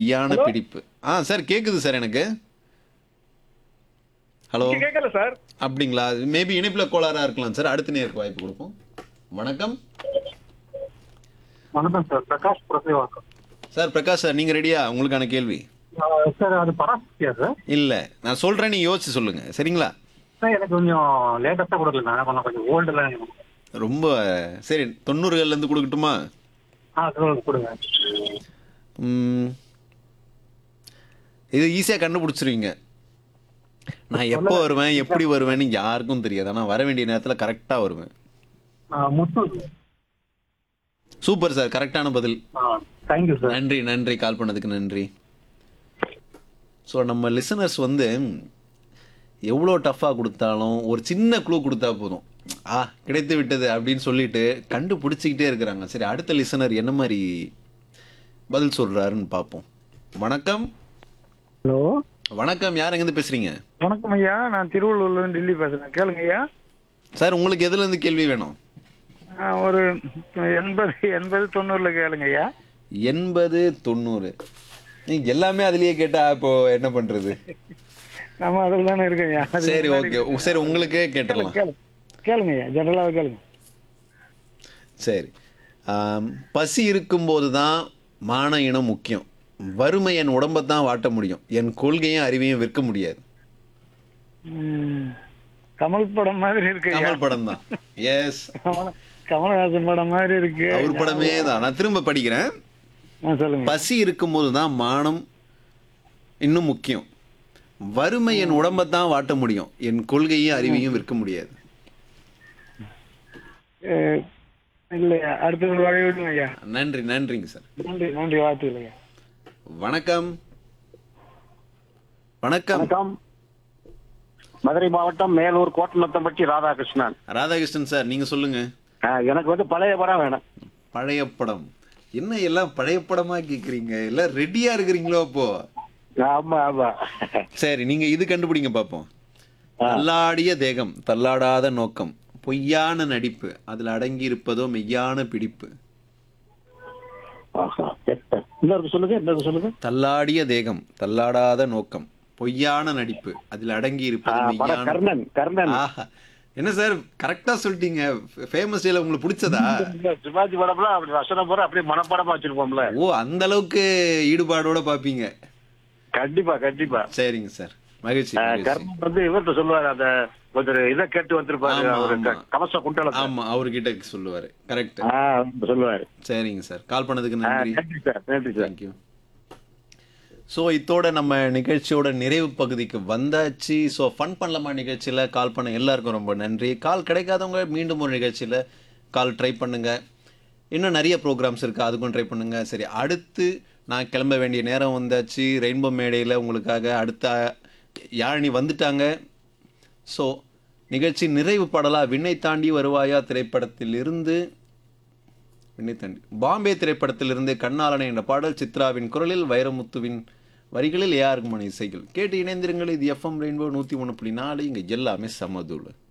மெய்யான பிடிப்பு ஆ சார் கேக்குது சார் எனக்கு ஹலோ கேட்கல சார் அப்படிங்களா மேபி இணைப்பில் கோளாறா இருக்கலாம் சார் அடுத்த நேருக்கு வாய்ப்பு கொடுப்போம் வணக்கம் வணக்கம் sir Prakash Purasawalkam sir Prakash sir நீங்க ரெடியா உங்களுக்கான கேள்வி சார் அது பராசக்தியா சார் இல்ல நான் சொல்றேன் நீங்க யோசிச்சு சொல்லுங்க சரிங்களா சார் எனக்கு கொஞ்சம் லேட்டஸ்டா கொடுக்கல நான் கொஞ்சம் கொஞ்சம் ஓல்டுலாம் ரொம்ப சரி தொண்ணூறுகள்ல இருந்து கொடுக்கட்டுமா ஆ சொல்லுங்க கொடுங்க ம், இது ஈஸியா கண்டுபிடிச்சிருவீங்க நான் எப்போ வருவேன் எப்படி வருவேன்னு யாருக்கும் தெரியாது ஆனா வர வேண்டிய நேரத்துல கரெக்டா வருவேன் ஆ, முத்து சூப்பர் சார் கரெக்டான பதில் தேங்க்யூ சார் நன்றி நன்றி கால் பண்ணதுக்கு நன்றி ஸோ நம்ம லிசனர்ஸ் வந்து எவ்வளோ டஃப்பாக கொடுத்தாலும் ஒரு சின்ன க்ளூ கொடுத்தா போதும் ஆ கிடைத்து விட்டது அப்படின்னு சொல்லிட்டு கண்டுபிடிச்சிக்கிட்டே இருக்கிறாங்க சரி அடுத்த லிசனர் என்ன மாதிரி பதில் சொல்கிறாருன்னு பார்ப்போம் வணக்கம் ஹலோ வணக்கம் யார் எங்கேருந்து பேசுகிறீங்க வணக்கம் ஐயா நான் திருவள்ளூர்ல இருந்து டெல்லி பேசுறேன் கேளுங்க ஐயா சார் உங்களுக்கு எதுலேருந்து கேள்வி வேணும் ஆ, ஒரு எண்பது எண்பது தொண்ணூறுல கேளுங்க ஐயா எண்பது தொண்ணூறு நீங்க எல்லாமே அதுலயே கேட்டா இப்போ என்ன பண்றது நம்ம அதில் தானே இருக்கோம் ஐயா அது சரி ஓகே சரி உங்களுக்கே கேட்டுடலாம் கேளு கேளுங்க ஐயா ஜெனரலாக கேளுங்க சரி ஆம், பசி இருக்கும்போது தான் மான இனம் முக்கியம் வறுமை என் உடம்பை தான் வாட்ட முடியும் என் கொள்கையும் அறிவையும் விற்க முடியாது ம், கமல் படம் மாதிரி இருக்கு ஐயா கமல் படம் தான் எஸ் கமல- கமலஹாசன் படம் மாதிரி இருக்கு அவர் படமே தான் நான் திரும்ப படிக்கிறேன் ஆ, சொல்லுங்க பசி இருக்கும்போது தான் மானம் இன்னும் முக்கியம் வறுமை என் உடம்பை தான் வாட்ட முடியும் என் கொள்கையும் அறிவையும் விற்க முடியாது அஹ், இல்லையா அடுத்த ஒரு வழி விடுங்க ஐயா நன்றி நன்றிங்க சார் நன்றி நன்றி வாழ்த்துக்கள் ஐயா வணக்கம் வணக்கம் வணக்கம் மதுரை மாவட்டம் மேலூர் கோட்டநத்தம்பட்டி ராதாகிருஷ்ணன் ராதாகிருஷ்ணன் சார் நீங்க சொல்லுங்க ஆ, எனக்கு வந்து பழைய படம் வேணும் பழைய படம் என்ன எல்லாம் பழைய படமா கேக்குறீங்க எல்லாம் ரெடியா இருக்கிறீங்களோ அப்போ ஆமா ஆமா சரி நீங்க இது கண்டுபிடிங்க பாப்போம் தள்ளாடிய தேகம் தள்ளாடாத நோக்கம் பொய்யான நடிப்பு அதுல அடங்கி இருப்பதோ மெய்யான பிடிப்பு ஆஹா, கெட்ட. இன்னொரு சொல்லுங்க இன்னொரு சொல்லுங்க தள்ளாடிய தேகம் தள்ளாடாத நோக்கம் பொய்யான நடிப்பு அதில் அடங்கி ஆ, இருப்பது படம் மெய்யான கர்ணன் கர்ணன் ஆஹா என்ன சார் கரெக்டா சொல்லிட்டீங்க ஃபேமஸ் டேல உங்களுக்கு பிடிச்சதா இந்த சிவாஜி படம்லாம் அப்படி வசனம் போற அப்படியே மனப்படமா வச்சிருப்போம்ல ஓ அந்த அளவுக்கு ஈடுபாடோட பாப்பீங்க கண்டிப்பா கண்டிப்பா சரிங்க சார் மகிழ்ச்சி ஆ, மகிழ்ச்சி. கர்ணன் வந்து இவர்கிட்ட சொல்லுவாரு அந்த ஒரு இதை கேட்டு வந்திருப்பாரு ஆமா, அவரு ஆமா. க- கவச குண்டலத்தை ஆமா அவர்கிட்ட சொல்லுவாரு கரெக்ட் ஆ, சொல்லுவாரு சரிங்க சார் கால் பண்ணதுக்கு ஆ, நன்றி நன்றி சார் நன்றி சார் தேங்க்யூ ஸோ இதோட நம்ம நிகழ்ச்சியோட நிறைவு பகுதிக்கு வந்தாச்சு ஸோ ஃபன் பண்ணலாமா நிகழ்ச்சியில் கால் பண்ண எல்லாருக்கும் ரொம்ப நன்றி கால் கிடைக்காதவங்க மீண்டும் ஒரு நிகழ்ச்சியில் கால் ட்ரை பண்ணுங்க இன்னும் நிறைய ப்ரோக்ராம்ஸ் இருக்குது அதுக்கும் ட்ரை பண்ணுங்க சரி அடுத்து நான் கிளம்ப வேண்டிய நேரம் வந்தாச்சு ரெயின்போ மேடையில் உங்களுக்காக அடுத்த யாழினி வந்துட்டாங்க ஸோ நிகழ்ச்சி நிறைவு பாடலா விண்ணை தாண்டி வருவாயா திரைப்படத்திலிருந்து விண்ணை தாண்டி பாம்பே திரைப்படத்திலிருந்து கண்ணாளனை என்ற பாடல் சித்ராவின் குரலில் வைரமுத்துவின் வரிகளில் ஏஆர் மணி இசைகள் கேட்டு இணைந்திருங்கள் இது எஃப்எம் ரெயின்போ நூற்றி ஒன்று புள்ளி நாலு இங்கே எல்லாமே சமதூள்